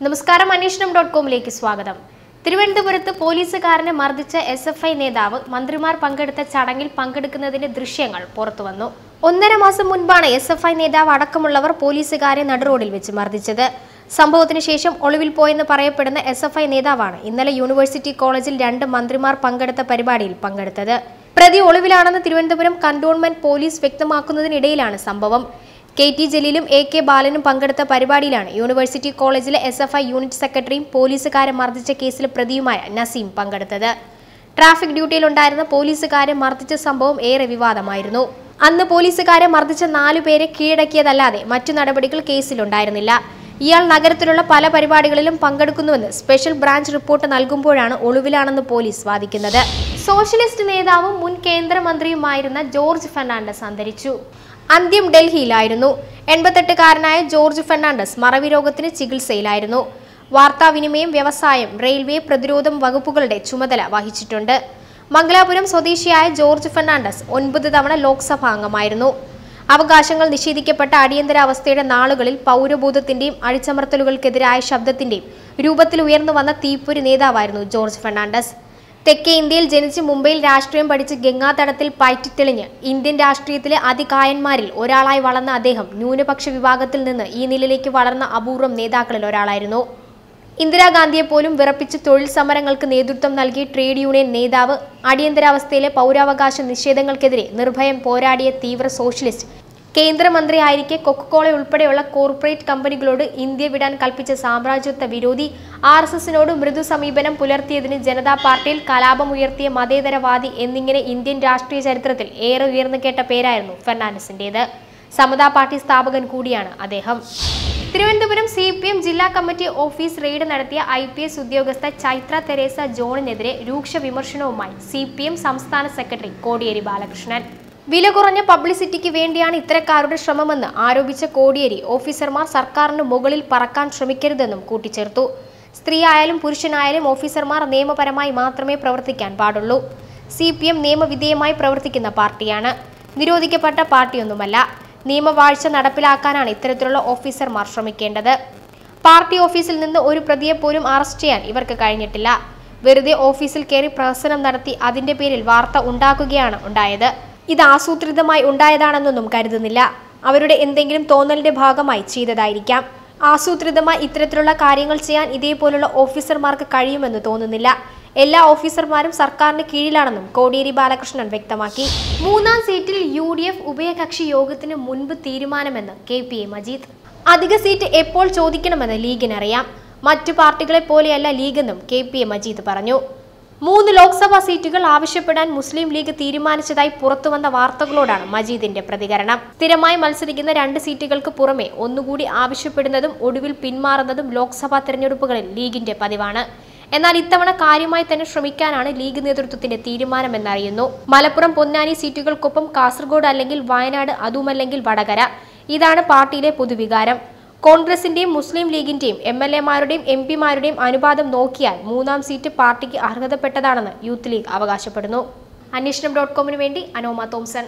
നമസ്കാരം അന്വേഷണം ഡോട്ട് കോമിലേക്ക് സ്വാഗതം തിരുവനന്തപുരത്ത് പോലീസുകാരനെ മർദ്ദിച്ച എസ് എഫ് ഐ നേതാവ് മന്ത്രിമാർ പങ്കെടുത്ത ചടങ്ങിൽ പങ്കെടുക്കുന്നതിന്റെ ദൃശ്യങ്ങൾ പുറത്തുവന്നു ഒന്നര മാസം മുൻപാണ് എസ് എഫ് ഐ നേതാവ് അടക്കമുള്ളവർ പോലീസുകാരെ നടുറോഡിൽ വെച്ച് മർദ്ദിച്ചത് സംഭവത്തിന് ശേഷം ഒളിവിൽ പോയെന്ന് പറയപ്പെടുന്ന എസ് എഫ് ഐ നേതാവാണ് ഇന്നലെ യൂണിവേഴ്സിറ്റി കോളേജിൽ രണ്ട് മന്ത്രിമാർ പങ്കെടുത്ത പരിപാടിയിൽ പങ്കെടുത്തത് പ്രതി ഒളിവിലാണെന്ന് തിരുവനന്തപുരം കന്റോൺമെന്റ് പോലീസ് വ്യക്തമാക്കുന്നതിനിടയിലാണ് സംഭവം കെ ടി ജലീലും എ കെ ബാലനും പങ്കെടുത്ത പരിപാടിയിലാണ് യൂണിവേഴ്സിറ്റി കോളേജിലെ എസ് എഫ് ഐ യൂണിറ്റ് സെക്രട്ടറിയും പോലീസുകാരെ മർദ്ദിച്ച കേസിലെ പ്രതിയുമായ നസീം പങ്കെടുത്തത് ട്രാഫിക് ഡ്യൂട്ടിയിലുണ്ടായിരുന്ന പോലീസുകാരെ മർദ്ദിച്ച സംഭവം ഏറെ വിവാദമായിരുന്നു അന്ന് പോലീസുകാരെ മർദ്ദിച്ച നാലു പേരെ കീഴടക്കിയതല്ലാതെ മറ്റു നടപടികൾ കേസിലുണ്ടായിരുന്നില്ല ഇയാൾ നഗരത്തിലുള്ള പല പരിപാടികളിലും പങ്കെടുക്കുന്നുവെന്ന് സ്പെഷ്യൽ ബ്രാഞ്ച് റിപ്പോർട്ട് നൽകുമ്പോഴാണ് ഒളിവിലാണെന്ന് പോലീസ് വാദിക്കുന്നത് സോഷ്യലിസ്റ്റ് നേതാവും മുൻ കേന്ദ്രമന്ത്രിയുമായിരുന്ന ജോർജ് ഫെർണാണ്ടസ് അന്തരിച്ചു അന്ത്യം ഡൽഹിയിലായിരുന്നു എൺപത്തെട്ടുകാരനായ ജോർജ് ഫെർണാണ്ടസ് മറവി രോഗത്തിന് ചികിത്സയിലായിരുന്നു വാർത്താവിനിമയം വ്യവസായം റെയിൽവേ പ്രതിരോധം വകുപ്പുകളുടെ ചുമതല വഹിച്ചിട്ടുണ്ട് മംഗലാപുരം സ്വദേശിയായ ജോർജ് ഫെർണാണ്ടസ് ഒൻപത് തവണ ലോക്സഭാ അംഗമായിരുന്നു അവകാശങ്ങൾ നിഷേധിക്കപ്പെട്ട അടിയന്തരാവസ്ഥയുടെ നാളുകളിൽ പൗരബോധത്തിന്റെയും അടിച്ചമർത്തലുകൾക്കെതിരായ ശബ്ദത്തിന്റെയും രൂപത്തിൽ ഉയർന്നു വന്ന തീപ്പൊരി നേതാവായിരുന്നു ജോർജ് ഫെർണാണ്ടസ് തെക്കേ ഇന്ത്യയിൽ ജനിച്ച് മുംബൈയിൽ രാഷ്ട്രീയം പഠിച്ച് ഗംഗാതടത്തിൽ പയറ്റിത്തെളിഞ്ഞ് ഇന്ത്യൻ രാഷ്ട്രീയത്തിലെ അതികായന്മാരിൽ ഒരാളായി വളർന്ന അദ്ദേഹം ന്യൂനപക്ഷ വിഭാഗത്തിൽ നിന്ന് ഈ നിലയിലേക്ക് വളർന്ന അപൂർവം നേതാക്കളിൽ ഒരാളായിരുന്നു ഇന്ദിരാഗാന്ധിയെ പോലും വിറപ്പിച്ച് തൊഴിൽ സമരങ്ങൾക്ക് നേതൃത്വം നൽകിയ ട്രേഡ് യൂണിയൻ നേതാവ് അടിയന്തരാവസ്ഥയിലെ പൗരാവകാശ നിഷേധങ്ങൾക്കെതിരെ നിർഭയം പോരാടിയ തീവ്ര സോഷ്യലിസ്റ്റ് കേന്ദ്രമന്ത്രിയായിരിക്കെ കൊക്കക്കോള ഉൾപ്പെടെയുള്ള കോർപ്പറേറ്റ് കമ്പനികളോട് ഇന്ത്യ വിടാൻ കൽപ്പിച്ച സാമ്രാജ്യത്വ വിരോധി ആർ എസ് എസിനോട് മൃദു സമീപനം പുലർത്തിയതിന് ജനതാ പാർട്ടിയിൽ കലാപമുയർത്തിയ മതേതരവാദി എന്നിങ്ങനെ ഇന്ത്യൻ രാഷ്ട്രീയ ചരിത്രത്തിൽ ഏറെ ഉയർന്നു കേട്ട പേരായിരുന്നു ഫെർണാണ്ടസിന്റേത് സമതാ പാർട്ടി സ്ഥാപകൻ കൂടിയാണ് അദ്ദേഹം തിരുവനന്തപുരം സി പി എം ജില്ലാ കമ്മിറ്റി ഓഫീസ് റെയ്ഡ് നടത്തിയ ഐ പി എസ് ഉദ്യോഗസ്ഥ ചൈത്ര തെരേസ ജോണിനെതിരെ രൂക്ഷ വിമർശനവുമായി സി പി എം സംസ്ഥാന സെക്രട്ടറി കോടിയേരി ബാലകൃഷ്ണൻ വില കുറഞ്ഞ പബ്ലിസിറ്റിക്ക് വേണ്ടിയാണ് ഇത്തരക്കാരുടെ ശ്രമമെന്ന് ആരോപിച്ച കോടിയേരി ഓഫീസർമാർ സർക്കാരിന് മുകളിൽ പറക്കാൻ ശ്രമിക്കരുതെന്നും കൂട്ടിച്ചേർത്തു സ്ത്രീ ആയാലും പുരുഷനായാലും ഓഫീസർമാർ നിയമപരമായി മാത്രമേ പ്രവർത്തിക്കാൻ പാടുള്ളൂ സി പി എം നിയമവിധേയമായി പ്രവർത്തിക്കുന്ന പാർട്ടിയാണ് നിരോധിക്കപ്പെട്ട പാർട്ടിയൊന്നുമല്ല നിയമവാഴ്ച നടപ്പിലാക്കാനാണ് ഇത്തരത്തിലുള്ള ഓഫീസർമാർ ശ്രമിക്കേണ്ടത് പാർട്ടി ഓഫീസിൽ നിന്ന് ഒരു പ്രതിയെ പോലും അറസ്റ്റ് ചെയ്യാൻ ഇവർക്ക് കഴിഞ്ഞിട്ടില്ല വെറുതെ ഓഫീസിൽ കയറി പ്രഹസനം നടത്തി അതിന്റെ പേരിൽ വാർത്ത ഉണ്ടാക്കുകയാണ് ഉണ്ടായത് ഇത് ആസൂത്രിതമായി ഉണ്ടായതാണെന്നൊന്നും കരുതുന്നില്ല അവരുടെ എന്തെങ്കിലും തോന്നലിന്റെ ഭാഗമായി ചെയ്തതായിരിക്കാം ആസൂത്രിതമായി ഇത്തരത്തിലുള്ള കാര്യങ്ങൾ ചെയ്യാൻ ഇതേപോലുള്ള ഓഫീസർമാർക്ക് കഴിയുമെന്ന് തോന്നുന്നില്ല എല്ലാ ഓഫീസർമാരും സർക്കാരിന് കീഴിലാണെന്നും കോടിയേരി ബാലകൃഷ്ണൻ വ്യക്തമാക്കി മൂന്നാം സീറ്റിൽ യു ഡി എഫ് ഉഭയകക്ഷി യോഗത്തിന് മുൻപ് തീരുമാനമെന്ന് കെ പി എ മജീദ് അധിക സീറ്റ് എപ്പോൾ ചോദിക്കണമെന്ന് ലീഗിനറിയാം മറ്റു പാർട്ടികളെ പോലെയല്ല ലീഗെന്നും കെ പി എ മജീദ് പറഞ്ഞു മൂന്ന് ലോക്സഭാ സീറ്റുകൾ ആവശ്യപ്പെടാൻ മുസ്ലിം ലീഗ് തീരുമാനിച്ചതായി പുറത്തുവന്ന വാർത്തകളോടാണ് മജീദിന്റെ പ്രതികരണം സ്ഥിരമായി മത്സരിക്കുന്ന രണ്ട് സീറ്റുകൾക്ക് പുറമെ ഒന്നുകൂടി ആവശ്യപ്പെടുന്നതും ഒടുവിൽ പിന്മാറുന്നതും ലോക്സഭാ തെരഞ്ഞെടുപ്പുകളിൽ ലീഗിന്റെ പതിവാണ് എന്നാൽ ഇത്തവണ കാര്യമായി തന്നെ ശ്രമിക്കാനാണ് ലീഗ് നേതൃത്വത്തിന്റെ തീരുമാനമെന്നറിയുന്നു മലപ്പുറം പൊന്നാനി സീറ്റുകൾക്കൊപ്പം കാസർഗോഡ് അല്ലെങ്കിൽ വയനാട് അതുമല്ലെങ്കിൽ വടകര ഇതാണ് പാർട്ടിയിലെ പൊതുവികാരം കോൺഗ്രസിന്റെയും മുസ്ലിം ലീഗിന്റെയും എം എൽ എമാരുടെയും എം പിമാരുടെയും അനുപാതം നോക്കിയാൽ മൂന്നാം സീറ്റ് പാർട്ടിക്ക് അർഹതപ്പെട്ടതാണെന്ന് യൂത്ത് ലീഗ് അവകാശപ്പെടുന്നു അന്വേഷണം ഡോട്ട് കോമിന് വേണ്ടി Anoma Thomson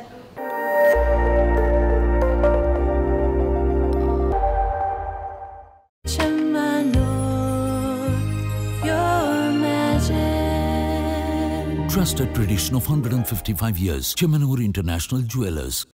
your magic. Trusted tradition of 155 years. Chemanur International Jewelers.